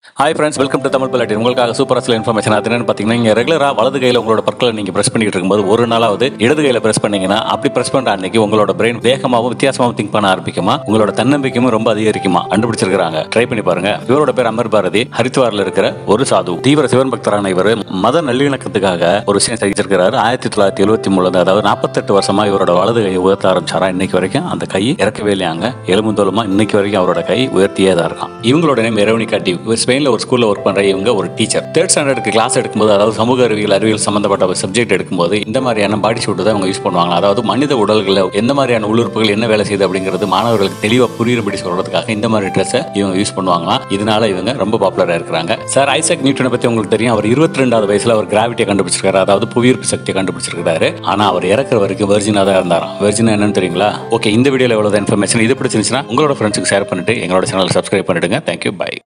hi friends welcome to Tamil பல்லாட்டி உங்களுக்காக super சில இன்ஃபர்மேஷன் அது என்னன்னு பார்த்தீங்கன்னா நீங்கள் ரெகுலராக வலது கையில் உங்களோட பற்களை நீங்கள் ப்ரெஸ் பண்ணிட்டு இருக்கும்போது ஒரு நாளாவது இடது கையில் ப்ரெஸ் பண்ணீங்கன்னா அப்படி ப்ரெஸ் பண்ணுற அன்னைக்கு உங்களோட பிரெயின் வேகமாகவும் வித்தியாசமாகவும் திங்க் பண்ண ஆரம்பிக்குமா உங்களோட தன்னம்பிக்கையும் ரொம்ப அதிகரிக்குமா கண்டுபிடிச்சிருக்காங்க ட்ரை பண்ணி பாருங்க இவரோட பேர் அமர் பாரதி ஹரித்வாரில் இருக்கிற ஒரு சாது தீவிர சிவன் பக்தரான இவர் மத நல்லிணக்கத்துக்காக ஒரு விஷயம் செஞ்சிருக்கிறாரு ஆயிரத்தி தொள்ளாயிரத்தி எழுபத்தி மூணுல அதாவது நாற்பத்தெட்டு வருஷமா இவரோட வலது கையை உயர்த்த ஆரம்பிச்சாரா இன்னைக்கு வரைக்கும் அந்த கை இறக்கவே இல்லையாங்க எலும்புந்தோலுமா இன்னைக்கு வரைக்கும் அவரோட கை உயர்த்தியே தான் இருக்கான் இவங்களோட நேம் இரவனிகா டிவ் இவர் ஸ்பெயின்ல ஒரு ஸ்கூல்ல ஒர்க் பண்ற இவங்க ஒரு டீச்சர் தேர்ட் ஸ்டாண்டர்டுக்கு கிளாஸ் எடுக்கும்போது அதாவது சமூக அறிவியல் அறிவியல் சம்பந்தப்பட்ட ஒரு சப்ஜெக்ட் எடுக்கும்போது இந்த மாதிரியான பாடி ஷூட் தான் அவங்க யூஸ் பண்ணுவாங்க அதாவது மனித உடல்களில் எந்த மாதிரியான உள்ளுறுப்புகள் என்ன வேலை செய்யுது அப்படிங்கிறது மாணவர்களுக்கு தெளிவாக புரியும்படி சொல்றதுக்காக இந்த மாதிரி ட்ரெஸ்ஸை இவங்க யூஸ் பண்ணுவாங்களாம் இதனால இவங்க ரொம்ப பாப்புலரா இருக்கிறாங்க சார் ஐசக் நியூட்டனை பத்தி உங்களுக்கு தெரியும் அவர் இருபத்தி ரெண்டாவது வயசுல அவர் கிராவிட்டியை கண்டுபிடிச்சிருக்காரு அதாவது புவியீர்ப்பு சக்தியை கண்டுபிடிச்சிருக்காரு ஆனா அவர் இறக்குற வரைக்கும் வெர்ஜினா தான் இருந்தாராம் வெர்ஜினா என்னன்னு தெரியுங்களா ஓகே இந்த வீடியோல எவ்வளவு இன்ஃபர்மேஷன் இது பிடிச்சிருந்துச்சுன்னா உங்களோட ஃப்ரெண்ட்ஸுக்கு ஷேர் பண்ணிட்டு எங்களோட சேனல் சப்ஸ்கிரைப் பண்ணிடுங்க தேங்க்யூ பை